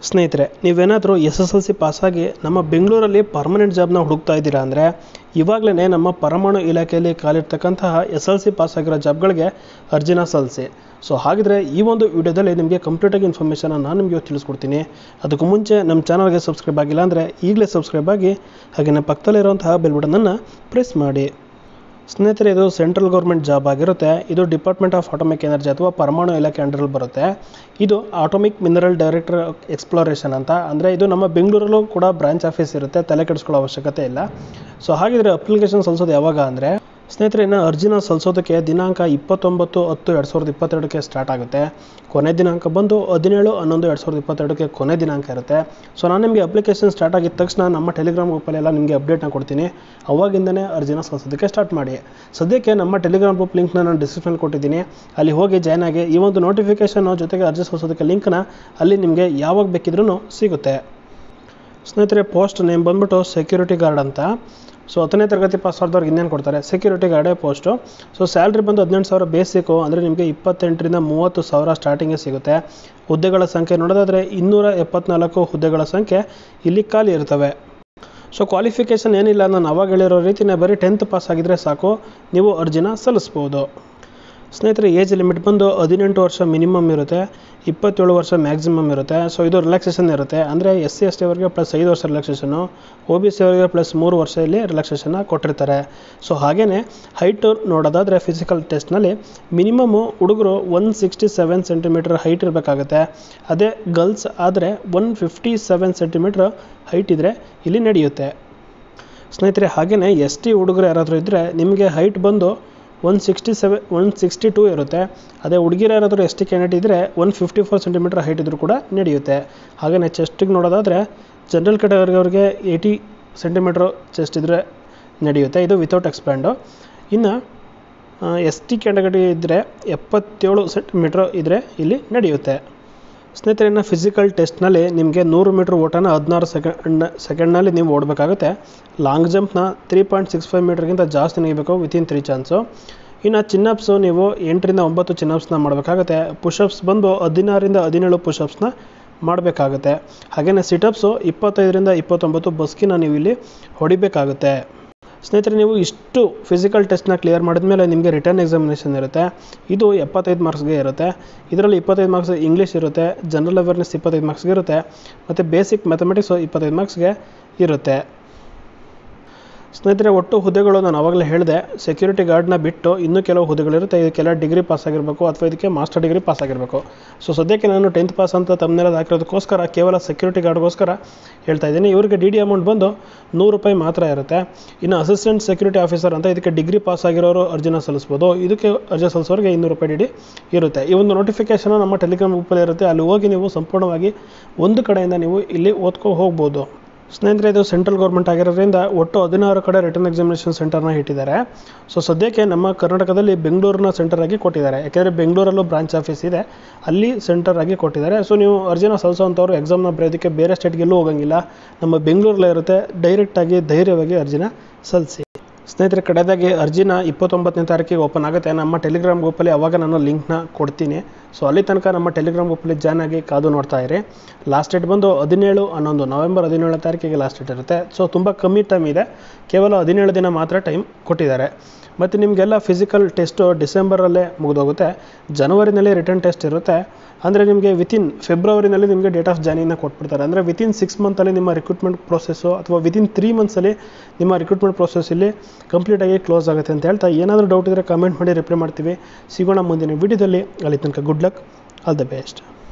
ಸ್ನೇಹಿತರೆ ನೀವೇನಾದರೂ S S L C ಪಾಸಾಗಿ ನಮ್ಮ ಬೆಂಗಳೂರಲ್ಲಿ ಪರ್ಮನೆಂಟ್ ಜಾಬ್ನ ಹುಡುಕ್ತಾ ಇದ್ದೀರಾ ಅಂದರೆ ಇವಾಗಲೇ ನಮ್ಮ ಪರಮಾಣು ಇಲಾಖೆಯಲ್ಲಿ ಕಾಲಿರ್ತಕ್ಕಂತಹ ಎಸ್ ಎಲ್ ಸಿ ಪಾಸಾಗಿರೋ ಜಾಬ್ಗಳಿಗೆ ಅರ್ಜಿನ ಸಲ್ಲಿಸಿ ಸೊ ಹಾಗಿದ್ರೆ ಈ ಒಂದು ವಿಡಿಯೋದಲ್ಲಿ ನಿಮಗೆ ಕಂಪ್ಲೀಟಾಗಿ ಇನ್ಫಾರ್ಮೇಷನ್ ನಾನು ನಿಮಗೆ ತಿಳಿಸ್ಕೊಡ್ತೀನಿ ಅದಕ್ಕೂ ಮುಂಚೆ ನಮ್ಮ ಚಾನಲ್ಗೆ ಸಬ್ಸ್ಕ್ರೈಬ್ ಆಗಿಲ್ಲ ಅಂದರೆ ಈಗಲೇ ಸಬ್ಸ್ಕ್ರೈಬ್ ಆಗಿ ಹಾಗೆಯೇ ಪಕ್ಕದಲ್ಲಿರುವಂತಹ ಬೆಲ್ ಬಟನನ್ನು ಪ್ರೆಸ್ ಮಾಡಿ ಸ್ನೇಹಿತರೆ ಇದು ಸೆಂಟ್ರಲ್ ಗೌರ್ಮೆಂಟ್ ಜಾಬ್ ಆಗಿರುತ್ತೆ ಇದು ಡಿಪಾರ್ಟ್ಮೆಂಟ್ ಆಫ್ ಆಟೋಮಿಕ್ ಎನರ್ಜಿ ಅಥವಾ ಪರಮಾಣು ಇಲಾಖೆ ಅಂಡರಲ್ಲಿ ಬರುತ್ತೆ ಇದು ಆಟೋಮಿಕ್ ಮಿನರಲ್ ಡೈರೆಕ್ಟರ್ ಎಕ್ಸ್ಪ್ಲೋರೇಷನ್ ಅಂತ ಅಂದರೆ ಇದು ನಮ್ಮ ಬೆಂಗಳೂರಲ್ಲೂ ಕೂಡ ಬ್ರಾಂಚ್ ಆಫೀಸ್ ಇರುತ್ತೆ ತಲೆ ಕೆಡಿಸ್ಕೊಳ್ಳೋ ಅವಶ್ಯಕತೆ ಇಲ್ಲ ಸೊ ಹಾಗಿದ್ರೆ ಅಪ್ಲಿಕೇಶನ್ ಸಲ್ಲಿಸೋದು ಯಾವಾಗ ಅಂದರೆ ಸ್ನೇಹಿತರೆ ಇನ್ನು ಅರ್ಜಿನ ಸಲ್ಲಿಸೋದಕ್ಕೆ ದಿನಾಂಕ ಇಪ್ಪತ್ತೊಂಬತ್ತು ಹತ್ತು ಎರಡು ಸಾವಿರದ ಇಪ್ಪತ್ತೆರಡಕ್ಕೆ ಸ್ಟಾರ್ಟ್ ಆಗುತ್ತೆ ಕೊನೆ ದಿನಾಂಕ ಬಂದು ಹದಿನೇಳು ಹನ್ನೊಂದು ಎರಡು ಸಾವಿರದ ಇಪ್ಪತ್ತೆರಡಕ್ಕೆ ಕೊನೆ ದಿನಾಂಕ ಇರುತ್ತೆ ಸೊ ನಾನು ನಿಮಗೆ ಅಪ್ಲಿಕೇಶನ್ ಸ್ಟಾರ್ಟ್ ಆಗಿದ ತಕ್ಷಣ ನಮ್ಮ ಟೆಲಿಗ್ರಾಮ್ ಗ್ರೂಪಲ್ಲೆಲ್ಲ ನಿಮಗೆ ಅಪ್ಡೇಟ್ನ ಕೊಡ್ತೀನಿ ಅವಾಗಿಂದನೇ ಅರ್ಜಿನ ಸಲ್ಲಿಸೋದಕ್ಕೆ ಸ್ಟಾರ್ಟ್ ಮಾಡಿ ಸದ್ಯಕ್ಕೆ ನಮ್ಮ ಟೆಲಿಗ್ರಾಮ್ ಗ್ರೂಪ್ ಲಿಂಕ್ನ ನಾನು ಡಿಸ್ಕ್ರಿಪ್ಷನ್ ಕೊಟ್ಟಿದ್ದೀನಿ ಅಲ್ಲಿ ಹೋಗಿ ಜಾಯ್ನ್ ಆಗಿ ಈ ಒಂದು ನೋಟಿಫಿಕೇಷನ್ ಜೊತೆಗೆ ಅರ್ಜಿ ಸಲ್ಲಿಸೋದಕ್ಕೆ ಲಿಂಕ್ನ ಅಲ್ಲಿ ನಿಮಗೆ ಯಾವಾಗ ಬೇಕಿದ್ರೂ ಸಿಗುತ್ತೆ ಸ್ನೇಹಿತರೆ ಪೋಸ್ಟ್ ನೇಮ್ ಬಂದ್ಬಿಟ್ಟು ಸೆಕ್ಯೂರಿಟಿ ಗಾರ್ಡ್ ಅಂತ ಸೊ ಹತ್ತನೇ ತರಗತಿ ಪಾಸ್ ಆದವ್ರಿಗೆ ಇನ್ನೇನು ಕೊಡ್ತಾರೆ ಸೆಕ್ಯೂರಿಟಿ ಗಾರ್ಡೇ ಪೋಸ್ಟು ಸೊ ಸ್ಯಾಲ್ರಿ ಬಂದು ಹದಿನೆಂಟು ಸಾವಿರ ಬೇಸಿಕ್ಕು ಅಂದರೆ ನಿಮಗೆ ಇಪ್ಪತ್ತೆಂಟರಿಂದ ಮೂವತ್ತು ಸಾವಿರ ಸ್ಟಾರ್ಟಿಂಗೇ ಸಿಗುತ್ತೆ ಹುದ್ದೆಗಳ ಸಂಖ್ಯೆ ನೋಡೋದಾದರೆ ಇನ್ನೂರ ಎಪ್ಪತ್ನಾಲ್ಕು ಹುದ್ದೆಗಳ ಸಂಖ್ಯೆ ಇಲ್ಲಿ ಖಾಲಿ ಇರ್ತವೆ ಸೊ ಕ್ವಾಲಿಫಿಕೇಷನ್ ಏನಿಲ್ಲ ನಾನು ಅವಾಗ ಹೇಳಿರೋ ರೀತಿನೇ ಬರೀ ಟೆಂತ್ ಪಾಸ್ ಆಗಿದ್ರೆ ಸಾಕು ನೀವು ಅರ್ಜಿನ ಸಲ್ಲಿಸ್ಬೋದು ಸ್ನೇಹಿತರೆ ಏಜ್ ಲಿಮಿಟ್ ಬಂದು ಹದಿನೆಂಟು ವರ್ಷ ಮಿನಿಮಮ್ ಇರುತ್ತೆ ಇಪ್ಪತ್ತೇಳು ವರ್ಷ ಮ್ಯಾಕ್ಸಿಮಮ್ ಇರುತ್ತೆ ಸೊ ಇದು ರಿಲ್ಯಾಕ್ಸೇಷನ್ ಇರುತ್ತೆ ಅಂದರೆ ಎಸ್ ಸಿ ಎಸ್ ಟಿ ಅವರಿಗೆ ಪ್ಲಸ್ ಐದು ವರ್ಷ ರಿಲ್ಯಾಕ್ಸೇಷನು ಒ ಬಿ ಸಿ ಅವರಿಗೆ ಪ್ಲಸ್ ಮೂರು ವರ್ಷ ಇಲ್ಲಿ ರಿಲ್ಯಾಕ್ಸೇಷನ್ನ ಕೊಟ್ಟಿರ್ತಾರೆ ಸೊ ಹಾಗೆಯೇ ಹೈಟು ನೋಡೋದಾದರೆ ಫಿಸಿಕಲ್ ಟೆಸ್ಟ್ನಲ್ಲಿ ಮಿನಿಮಮ್ಮು ಹುಡುಗರು one sixty seven centimetre height ಇರಬೇಕಾಗುತ್ತೆ ಅದೇ ಗರ್ಲ್ಸ್ ಆದರೆ one fifty seven centimetre height ಇದ್ದರೆ ಇಲ್ಲಿ ನಡೆಯುತ್ತೆ ಸ್ನೇಹಿತರೆ ಹಾಗೆಯೇ ಎಸ್ ಟಿ ಹುಡುಗರು ಯಾರಾದರೂ ಇದ್ದರೆ ನಿಮಗೆ ಹೈಟ್ ಬಂದು one sixty seven one sixty two ಇರುತ್ತೆ ಅದೇ ಹುಡುಗಿರು ಯಾರಾದರೂ ಎಸ್ ಟಿ ಕ್ಯಾಂಡಿಡೇಟ್ ಇದ್ದರೆ one fifty four centimetre height ಇದ್ದರೂ ಕೂಡ ನಡೆಯುತ್ತೆ ಹಾಗೆಯೇ ಚೆಸ್ಟಿಗೆ ನೋಡೋದಾದರೆ ಜನರಲ್ ಕ್ಯಾಟಗರಿ ಅವ್ರಿಗೆ ಏಯ್ಟಿ ಸೆಂಟಿಮೀಟ್ರ್ ಚೆಸ್ಟ್ ಇದ್ದರೆ ನಡೆಯುತ್ತೆ ಇದು ವಿತೌಟ್ ಎಕ್ಸ್ಪ್ಯಾಂಡು ಇನ್ನು ಎಸ್ ಟಿ ಕ್ಯಾಟಗರಿ ಇದ್ದರೆ ಎಪ್ಪತ್ತೇಳು ಸೆಂಟಿಮೀಟ್ರ್ ಇದ್ದರೆ ಇಲ್ಲಿ ನಡೆಯುತ್ತೆ ಸ್ನೇಹಿತರೆ ಇನ್ನು ಫಿಸಿಕಲ್ ಟೆಸ್ಟ್ನಲ್ಲಿ ನಿಮಗೆ ನೂರು ಮೀಟ್ರ್ ಓಟನ ಹದಿನಾರು ಸೆಕೆಂಡ್ ಸೆಕೆಂಡ್ನಲ್ಲಿ ನೀವು ಓಡಬೇಕಾಗುತ್ತೆ ಲಾಂಗ್ ಜಂಪ್ನ ತ್ರೀ ಪಾಯಿಂಟ್ ಸಿಕ್ಸ್ ಫೈವ್ ಮೀಟ್ರ್ಗಿಂತ ಜಾಸ್ತಿ ನೆಗೆಯಬೇಕು ವಿತಿನ್ ತ್ರೀ ಚಾನ್ಸು ಇನ್ನು ಚಿನ್ನಪ್ಸು ನೀವು ಎಂಟರಿಂದ ಒಂಬತ್ತು ಚಿನ್ನಪ್ಸ್ನ ಮಾಡಬೇಕಾಗುತ್ತೆ ಪುಷಪ್ಸ್ ಬಂದು ಹದಿನಾರರಿಂದ ಹದಿನೇಳು ಪುಷಪ್ಸ್ನ ಮಾಡಬೇಕಾಗುತ್ತೆ ಹಾಗೆಯೇ ಸಿಟಪ್ಸು ಇಪ್ಪತ್ತೈದರಿಂದ ಇಪ್ಪತ್ತೊಂಬತ್ತು ಬಸ್ಕಿನ ನೀವು ಇಲ್ಲಿ ಹೊಡಿಬೇಕಾಗುತ್ತೆ ಸ್ನೇಹಿತರೆ ನೀವು ಇಷ್ಟು ಫಿಸಿಕಲ್ ಟೆಸ್ಟ್ನ ಕ್ಲಿಯರ್ ಮಾಡಿದ್ಮೇಲೆ ನಿಮಗೆ ರಿಟರ್ನ್ ಎಕ್ಸಾಮಿನೇಷನ್ ಇರುತ್ತೆ ಇದು ಎಪ್ಪತ್ತೈದು ಮಾರ್ಕ್ಸ್ಗೆ ಇರುತ್ತೆ ಇದರಲ್ಲಿ ಇಪ್ಪತ್ತೈದು ಮಾರ್ಕ್ಸ್ ಇಂಗ್ಲೀಷ್ ಇರುತ್ತೆ ಜನರಲ್ ಅವೇರ್ನೆಸ್ ಇಪ್ಪತ್ತೈದು ಮಾರ್ಕ್ಸ್ಗೆ ಇರುತ್ತೆ ಮತ್ತು ಬೇಸಿಕ್ ಮ್ಯಾಥಮೆಟಿಕ್ಸು ಇಪ್ಪತ್ತೈದು ಮಾರ್ಕ್ಸ್ಗೆ ಇರುತ್ತೆ ಸ್ನೇಹಿತರೆ ಒಟ್ಟು ಹುದ್ದೆಗಳು ನಾನು ಆವಾಗಲೇ ಹೇಳಿದೆ ಸೆಕ್ಯೂರಿಟಿ ಗಾರ್ಡ್ನ ಬಿಟ್ಟು ಇನ್ನೂ ಕೆಲವು ಹುದ್ದೆಗಳಿರುತ್ತೆ ಇದಕ್ಕೆಲ್ಲ ಡಿಗ್ರಿ ಪಾಸ್ ಆಗಿರಬೇಕು ಅಥವಾ ಇದಕ್ಕೆ ಮಾಸ್ಟರ್ ಡಿಗ್ರಿ ಪಾಸ್ ಆಗಿರಬೇಕು ಸೊ ಸದ್ಯಕ್ಕೆ ನಾನು ಟೆಂತ್ ಪಾಸ್ ಅಂತ ತಮ್ಮನೆಲ್ಲ ಹಾಕಿರೋದಕ್ಕೋಸ್ಕರ ಕೇವಲ ಸೆಕ್ಯೂರಿಟಿ ಗಾರ್ಡ್ಗೋಸ್ಕರ ಹೇಳ್ತಾ ಇದ್ದೀನಿ ಇವರಿಗೆ ಡಿ ಡಿ ಅಮೌಂಟ್ ಬಂದು ನೂರು ರೂಪಾಯಿ ಮಾತ್ರ ಇರುತ್ತೆ ಇನ್ನು ಅಸಿಸ್ಟೆಂಟ್ ಸೆಕ್ಯೂರಿಟಿ ಆಫೀಸರ್ ಅಂತ ಇದಕ್ಕೆ ಡಿಗ್ರಿ ಪಾಸ್ ಆಗಿರೋರು ಅರ್ಜಿನ ಸಲ್ಲಿಸ್ಬೋದು ಇದಕ್ಕೆ ಅರ್ಜಿ ಸಲ್ಲಿಸೋರಿಗೆ ಇನ್ನೂರು ರೂಪಾಯಿ ಡಿ ಡಿ ಇರುತ್ತೆ ಈ ಒಂದು ನೋಟಿಫಿಕೇಷನ್ ನಮ್ಮ ಟೆಲಿಗ್ರಾಮ್ ಗ್ರೂಪಲ್ಲಿ ಇರುತ್ತೆ ಅಲ್ಲಿ ಹೋಗಿ ನೀವು ಸಂಪೂರ್ಣವಾಗಿ ಒಂದು ಕಡೆಯಿಂದ ನೀವು ಇಲ್ಲಿ ಓದ್ಕೊ ಹೋಗ್ಬೋದು ಸ್ನೇಹಿತರೆ ಇದು ಸೆಂಟ್ರಲ್ ಗೌರ್ಮೆಂಟ್ ಆಗಿರೋದ್ರಿಂದ ಒಟ್ಟು ಹದಿನಾರು ಕಡೆ ರಿಟರ್ನ್ ಎಕ್ಸಾಮಿನೇಷನ್ ಸೆಂಟರ್ನ ಇಟ್ಟಿದ್ದಾರೆ ಸೊ ಸದ್ಯಕ್ಕೆ ನಮ್ಮ ಕರ್ನಾಟಕದಲ್ಲಿ ಬೆಂಗಳೂರಿನ ಸೆಂಟರ್ ಆಗಿ ಕೊಟ್ಟಿದ್ದಾರೆ ಯಾಕೆಂದರೆ ಬೆಂಗಳೂರಲ್ಲೂ ಬ್ರಾಂಚ್ ಆಫೀಸ್ ಇದೆ ಅಲ್ಲಿ ಸೆಂಟರ್ ಆಗಿ ಕೊಟ್ಟಿದ್ದಾರೆ ಸೊ ನೀವು ಅರ್ಜಿನ ಸಲ್ಲಿಸೋವಂಥವ್ರು ಎಕ್ಸಾಮ್ನ ಬರೆಯೋದಕ್ಕೆ ಬೇರೆ ಸ್ಟೇಟ್ಗೆಲ್ಲೂ ಹೋಗಂಗಿಲ್ಲ ನಮ್ಮ ಬೆಂಗಳೂರಲ್ಲೇ ಇರುತ್ತೆ ಡೈರೆಕ್ಟಾಗಿ ಧೈರ್ಯವಾಗಿ ಅರ್ಜಿನ ಸಲ್ಲಿಸಿ ಸ್ನೇಹಿತರೆ ಕಡೆದಾಗಿ ಅರ್ಜಿನ ಇಪ್ಪತ್ತೊಂಬತ್ತನೇ ತಾರೀಕಿಗೆ ಓಪನ್ ಆಗುತ್ತೆ ನಮ್ಮ ಟೆಲಿಗ್ರಾಮ್ ಗ್ರೂಪಲ್ಲಿ ಅವಾಗ ನಾನು ಲಿಂಕ್ನ ಕೊಡ್ತೀನಿ ಸೊ ಅಲ್ಲಿ ತನಕ ನಮ್ಮ ಟೆಲಿಗ್ರಾಮ್ ಗ್ರೂಪಲ್ಲಿ ಜಾಯ್ನ್ ಆಗಿ ಕಾದು ನೋಡ್ತಾ ಇರಿ ಲಾಸ್ಟ್ ಡೇಟ್ ಬಂದು ಹದಿನೇಳು ಹನ್ನೊಂದು ನವೆಂಬರ್ ಹದಿನೇಳನೇ ತಾರೀಕಿಗೆ ಲಾಸ್ಟ್ ಡೇಟ್ ಇರುತ್ತೆ ಸೊ ತುಂಬ ಕಮ್ಮಿ ಟೈಮ್ ಇದೆ ಕೇವಲ ಹದಿನೇಳು ದಿನ ಮಾತ್ರ ಟೈಮ್ ಕೊಟ್ಟಿದ್ದಾರೆ ಮತ್ತು ನಿಮಗೆಲ್ಲ ಫಿಸಿಕಲ್ ಟೆಸ್ಟು ಡಿಸೆಂಬರಲ್ಲೇ ಮುಗಿದೋಗುತ್ತೆ ಜನವರಿನಲ್ಲಿ ರಿಟರ್ನ್ ಟೆಸ್ಟ್ ಇರುತ್ತೆ ಅಂದರೆ ನಿಮಗೆ ವಿತಿನ್ ಫೆಬ್ರವರಿನಲ್ಲಿ ನಿಮಗೆ ಡೇಟ್ ಆಫ್ ಜಾಯ್ನಿಂಗ್ನ ಕೊಟ್ಬಿಡ್ತಾರೆ ಅಂದರೆ ವಿತಿನ್ ಸಿಕ್ಸ್ ಮಂತಲ್ಲಿ ನಿಮ್ಮ ರಿಕ್ರೂಟ್ಮೆಂಟ್ ಪ್ರೊಸೆಸ್ಸು ಅಥವಾ ವಿತಿನ್ ತ್ರೀ ಮಂತ್ಸಲ್ಲಿ ನಿಮ್ಮ ರಿಕ್ರೂಟ್ಮೆಂಟ್ ಪ್ರೊಸೆಸ್ ಇಲ್ಲಿ ಕಂಪ್ಲೀಟಾಗಿ ಕ್ಲೋಸ್ ಆಗುತ್ತೆ ಅಂತ ಹೇಳ್ತಾ ಏನಾದರೂ ಡೌಟ್ ಇದ್ದರೆ ಕಮೆಂಟ್ ಮಾಡಿ ರಿಪ್ಲೈ ಮಾಡ್ತೀವಿ ಸಿಗೋಣ ಮುಂದಿನ ವಿಡಿಯೋದಲ್ಲಿ ಅಲ್ಲಿ ತನಕ good luck all the best